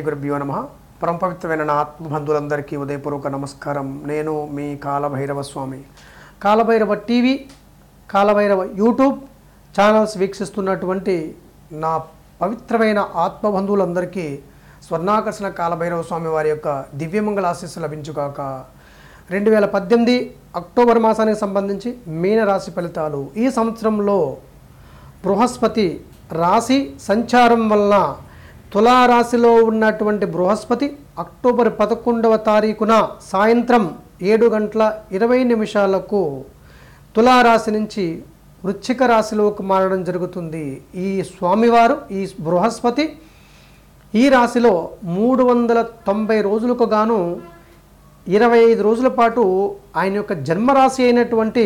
గురుభ్యో నమ పరమ పవిత్రమైన నా ఆత్మబంధువులందరికీ ఉదయపూర్వక నమస్కారం నేను మీ Kalabhairava Swami Kalabhairava TV Kalabhairava YouTube channels వీక్షిస్తున్నటువంటి నా పవిత్రమైన ఆత్మబంధువులందరికీ స్వర్ణాకర్షణ కాలభైరవ స్వామి వారి యొక్క దివ్యమంగళ ఆశీస్సు లభించుగాక రెండు వేల పద్దెనిమిది అక్టోబర్ మాసానికి సంబంధించి మీనరాశి ఫలితాలు ఈ సంవత్సరంలో బృహస్పతి రాశి సంచారం వలన తులారాశిలో ఉన్నటువంటి బృహస్పతి అక్టోబర్ పదకొండవ తారీఖున సాయంత్రం ఏడు గంటల ఇరవై నిమిషాలకు తులారాశి నుంచి వృశ్చిక రాశిలోకి మారడం జరుగుతుంది ఈ స్వామివారు ఈ బృహస్పతి ఈ రాశిలో మూడు వందల తొంభై రోజులకు గాను ఇరవై ఐదు రోజుల పాటు ఆయన యొక్క జన్మరాశి అయినటువంటి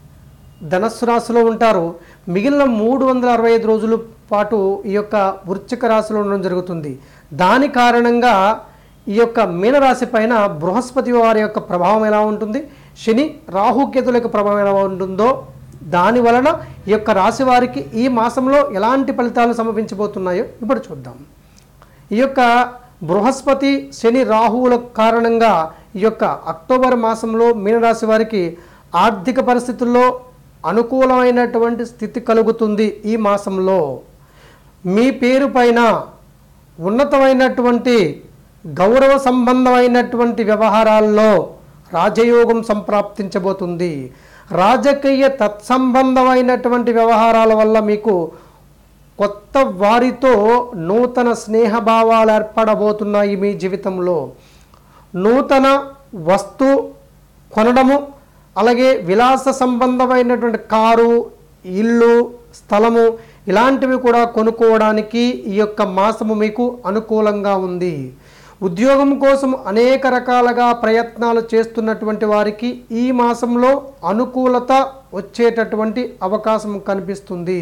ధనస్సు రాశిలో ఉంటారు మిగిలిన మూడు వందల అరవై ఐదు రోజుల పాటు ఈ యొక్క వృశ్చిక రాశిలో ఉండడం జరుగుతుంది దాని కారణంగా ఈ యొక్క మీనరాశి పైన బృహస్పతి వారి యొక్క ప్రభావం ఎలా ఉంటుంది శని రాహుకేతుల యొక్క ప్రభావం ఎలా ఉంటుందో దాని వలన ఈ యొక్క రాశి వారికి ఈ మాసంలో ఎలాంటి ఫలితాలు సమర్పించబోతున్నాయో ఇప్పుడు చూద్దాం ఈ యొక్క బృహస్పతి శని రాహువుల కారణంగా ఈ యొక్క అక్టోబర్ మాసంలో మీనరాశి వారికి ఆర్థిక పరిస్థితుల్లో అనుకూలమైనటువంటి స్థితి కలుగుతుంది ఈ మాసంలో మీ పేరు పైన ఉన్నతమైనటువంటి గౌరవ సంబంధమైనటువంటి వ్యవహారాల్లో రాజయోగం సంప్రాప్తించబోతుంది రాజకీయ తత్సంబంధమైనటువంటి వ్యవహారాల వల్ల మీకు కొత్త వారితో నూతన స్నేహభావాలు ఏర్పడబోతున్నాయి మీ జీవితంలో నూతన వస్తు కొనడము అలాగే విలాస సంబంధమైనటువంటి కారు ఇల్లు స్థలము ఇలాంటివి కూడా కొనుక్కోవడానికి ఈ యొక్క మాసము మీకు అనుకూలంగా ఉంది ఉద్యోగం కోసం అనేక రకాలుగా ప్రయత్నాలు చేస్తున్నటువంటి వారికి ఈ మాసంలో అనుకూలత వచ్చేటటువంటి అవకాశం కనిపిస్తుంది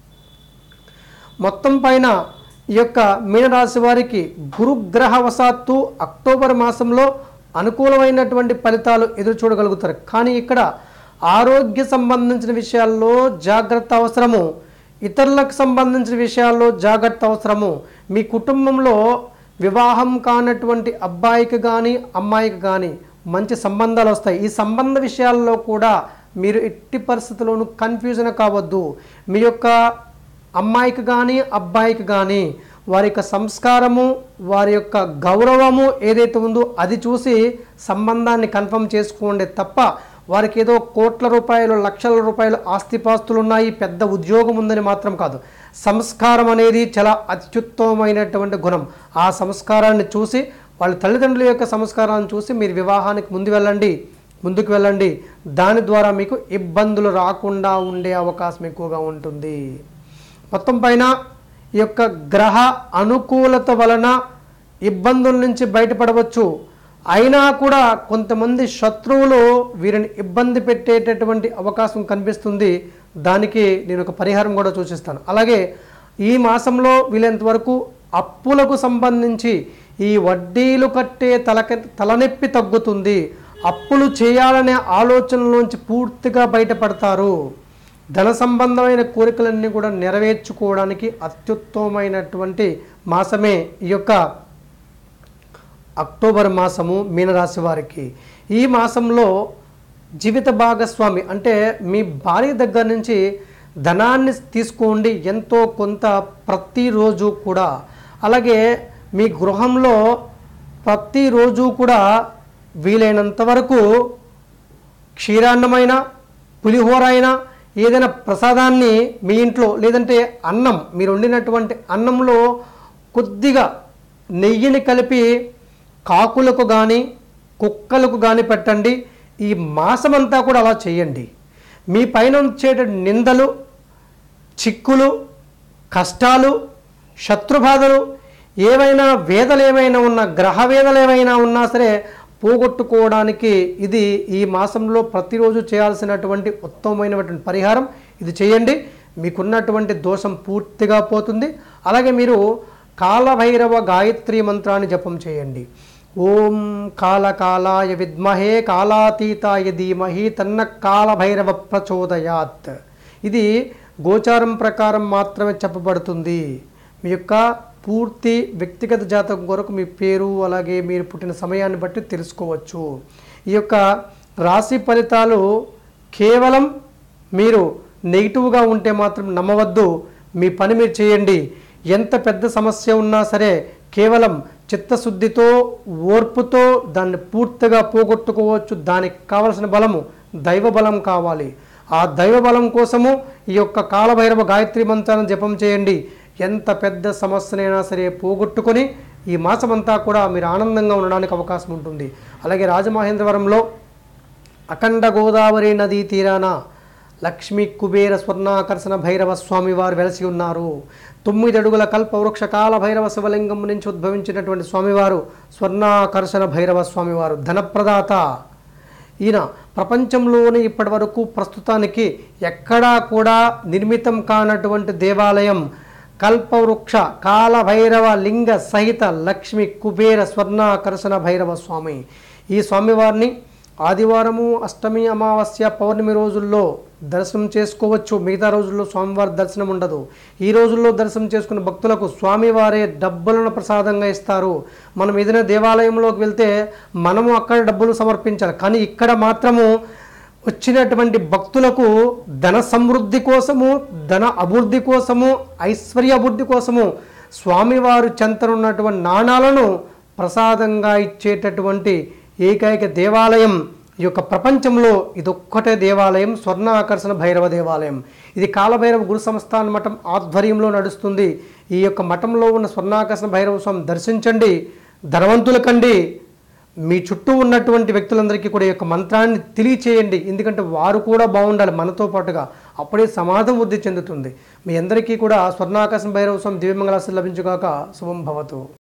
మొత్తం పైన ఈ యొక్క మీనరాశి వారికి గురుగ్రహ వశాత్తు అక్టోబర్ మాసంలో అనుకూలమైనటువంటి ఫలితాలు ఎదురు చూడగలుగుతారు కానీ ఇక్కడ ఆరోగ్య సంబంధించిన విషయాల్లో జాగ్రత్త అవసరము ఇతరులకు సంబంధించిన విషయాల్లో జాగ్రత్త అవసరము మీ కుటుంబంలో వివాహం కానటువంటి అబ్బాయికి కానీ అమ్మాయికి కానీ మంచి సంబంధాలు వస్తాయి ఈ సంబంధ విషయాల్లో కూడా మీరు ఎట్టి పరిస్థితుల్లోనూ కన్ఫ్యూజన్ కావద్దు మీ యొక్క అమ్మాయికి కానీ అబ్బాయికి కానీ వారి యొక్క సంస్కారము వారి యొక్క గౌరవము ఏదైతే ఉందో అది చూసి సంబంధాన్ని కన్ఫర్మ్ చేసుకోండి తప్ప వారికి ఏదో కోట్ల రూపాయలు లక్షల రూపాయలు ఆస్తిపాస్తులు ఉన్నాయి పెద్ద ఉద్యోగం ఉందని మాత్రం కాదు సంస్కారం అనేది చాలా అత్యుత్తమమైనటువంటి గుణం ఆ సంస్కారాన్ని చూసి వాళ్ళ తల్లిదండ్రుల యొక్క సంస్కారాన్ని చూసి మీరు వివాహానికి ముందు వెళ్ళండి ముందుకు వెళ్ళండి దాని ద్వారా మీకు ఇబ్బందులు రాకుండా ఉండే అవకాశం ఎక్కువగా ఉంటుంది మొత్తం పైన ఈ యొక్క గ్రహ అనుకూలత వలన ఇబ్బందుల నుంచి బయటపడవచ్చు అయినా కూడా కొంతమంది శత్రువులు వీరిని ఇబ్బంది పెట్టేటటువంటి అవకాశం కనిపిస్తుంది దానికి నేను ఒక పరిహారం కూడా సూచిస్తాను అలాగే ఈ మాసంలో వీలైనంత వరకు అప్పులకు సంబంధించి ఈ వడ్డీలు కట్టే తలక తలనొప్పి తగ్గుతుంది అప్పులు చేయాలనే ఆలోచనలోంచి పూర్తిగా బయటపడతారు ధన సంబంధమైన కోరికలన్నీ కూడా నెరవేర్చుకోవడానికి అత్యుత్తమమైనటువంటి మాసమే ఈ యొక్క అక్టోబర్ మాసము మీనరాశి వారికి ఈ మాసంలో జీవిత భాగస్వామి అంటే మీ భార్య దగ్గర నుంచి ధనాన్ని తీసుకోండి ఎంతో కొంత ప్రతిరోజు కూడా అలాగే మీ గృహంలో ప్రతిరోజు కూడా వీలైనంత వరకు క్షీరాన్నమైన పులిహోర అయినా ఏదైనా ప్రసాదాన్ని మీ ఇంట్లో లేదంటే అన్నం మీరు వండినటువంటి అన్నంలో కొద్దిగా నెయ్యిని కలిపి కాకులకు కానీ కుక్కలకు కానీ పెట్టండి ఈ మాసమంతా కూడా అలా చేయండి మీ పైన వచ్చేట నిందలు చిక్కులు కష్టాలు శత్రుబాధలు ఏవైనా వేదలు ఏమైనా ఉన్నా గ్రహ వేదలు ఏమైనా ఉన్నా సరే పోగొట్టుకోవడానికి ఇది ఈ మాసంలో ప్రతిరోజు చేయాల్సినటువంటి ఉత్తమమైనటువంటి పరిహారం ఇది చేయండి మీకున్నటువంటి దోషం పూర్తిగా పోతుంది అలాగే మీరు కాలభైరవ గాయత్రి మంత్రాన్ని జపం చేయండి ఓం కాలకాలాయ విద్మహే కాలాతీతాయ ధీమహి తన్న కాలభైరవ ప్రచోదయాత్ ఇది గోచారం ప్రకారం మాత్రమే చెప్పబడుతుంది మీ యొక్క పూర్తి వ్యక్తిగత జాతకం కొరకు మీ పేరు అలాగే మీరు పుట్టిన సమయాన్ని బట్టి తెలుసుకోవచ్చు ఈ యొక్క రాశి ఫలితాలు కేవలం మీరు నెగిటివ్గా ఉంటే మాత్రం నమ్మవద్దు మీ పని మీరు చేయండి ఎంత పెద్ద సమస్య ఉన్నా సరే కేవలం చిత్తశుద్ధితో ఓర్పుతో దాన్ని పూర్తిగా పోగొట్టుకోవచ్చు దానికి కావలసిన బలము దైవ బలం కావాలి ఆ దైవ బలం కోసము ఈ యొక్క కాలభైరవ గాయత్రి మంత్రాన్ని జపం చేయండి ఎంత పెద్ద సమస్యనైనా సరే పోగొట్టుకొని ఈ మాసమంతా కూడా మీరు ఆనందంగా ఉండడానికి అవకాశం ఉంటుంది అలాగే రాజమహేంద్రవరంలో అఖండ గోదావరి నదీ తీరాన లక్ష్మీ కుబేర స్వర్ణాకర్షణ భైరవ స్వామి వారు వెలసి ఉన్నారు తొమ్మిది అడుగుల కల్పవృక్ష కాల భైరవ శివలింగం నుంచి ఉద్భవించినటువంటి స్వామివారు స్వర్ణాకర్షణ భైరవ స్వామివారు ధనప్రదాత ఈయన ప్రపంచంలోనే ఇప్పటి వరకు ప్రస్తుతానికి ఎక్కడా కూడా నిర్మితం కానటువంటి దేవాలయం కల్పవృక్ష కాలభైరవ లింగ సహిత లక్ష్మి కుబేర స్వర్ణాకర్షణ భైరవ స్వామి ఈ స్వామివారిని ఆదివారము అష్టమి అమావాస్య పౌర్ణమి రోజుల్లో దర్శనం చేసుకోవచ్చు మిగతా రోజుల్లో స్వామివారి దర్శనం ఉండదు ఈ రోజుల్లో దర్శనం చేసుకున్న భక్తులకు స్వామివారే డబ్బులను ప్రసాదంగా ఇస్తారు మనం ఏదైనా దేవాలయంలోకి వెళ్తే మనము అక్కడ డబ్బులు సమర్పించాలి కానీ ఇక్కడ మాత్రము వచ్చినటువంటి భక్తులకు ధన సమృద్ధి కోసము ధన అభివృద్ధి కోసము ఐశ్వర్య అభివృద్ధి కోసము స్వామివారు చెంతనున్నటువంటి నాణాలను ప్రసాదంగా ఇచ్చేటటువంటి ఏకైక దేవాలయం ఈ యొక్క ప్రపంచంలో ఇదొక్కటే దేవాలయం స్వర్ణ ఆకర్షణ భైరవ దేవాలయం ఇది కాలభైరవ గురు సంస్థాన మఠం ఆధ్వర్యంలో నడుస్తుంది ఈ యొక్క మఠంలో ఉన్న స్వర్ణాకర్షణ భైరవ స్వామి దర్శించండి ధనవంతుల కండి మీ చుట్టూ ఉన్నటువంటి వ్యక్తులందరికీ కూడా ఈ యొక్క మంత్రాన్ని తెలియచేయండి ఎందుకంటే వారు కూడా బాగుండాలి మనతో పాటుగా అప్పుడే సమాజం వృద్ధి చెందుతుంది మీ అందరికీ కూడా స్వర్ణాకాశం భైరవ స్వామి దివ్యమంగళాశలు లభించుగాక శుభం భవతు